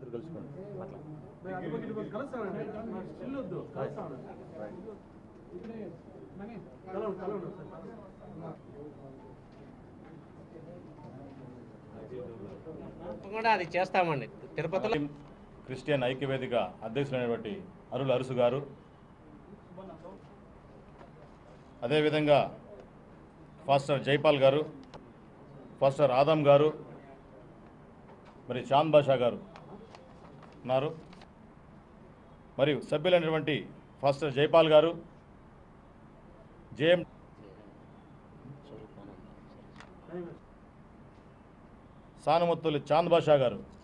ఇద్దరు కలుసుకోండి అట్లా కూడా అది చేస్తామండి తిరుపతిలో క్రిస్టియన్ ఐక్యవేదిక అధ్యక్షులైనటువంటి అరుల్ అరుసు గారు అదేవిధంగా ఫాస్టర్ జైపాల్ గారు ఫాస్టర్ ఆదం గారు మరి చాంద్ బాషా గారు ఉన్నారు మరియు సభ్యులైనటువంటి ఫాస్టర్ జైపాల్ గారు జేఎం సానుమత్తులు చాంద్ బాషా గారు